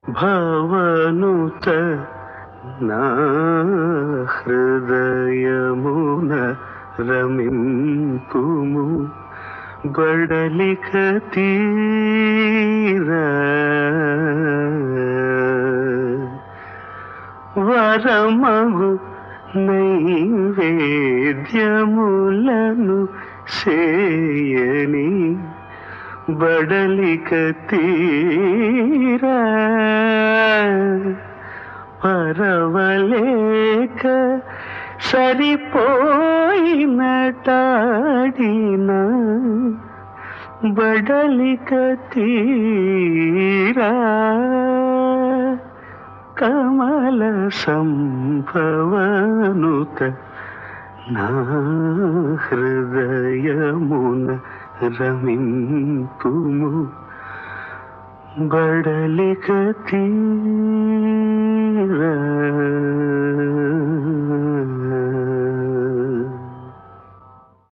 భవనుత నా హృదయమున రమింపుము బడలిక తీరా వరమగు నైవేద్యములను సేయని బడలిక తీరా పరవలేక సరిపోయినటాడిన బడలిక తీరా కమల సంభవనుత నా హృదయమున రమింపుము బడలిక తీరా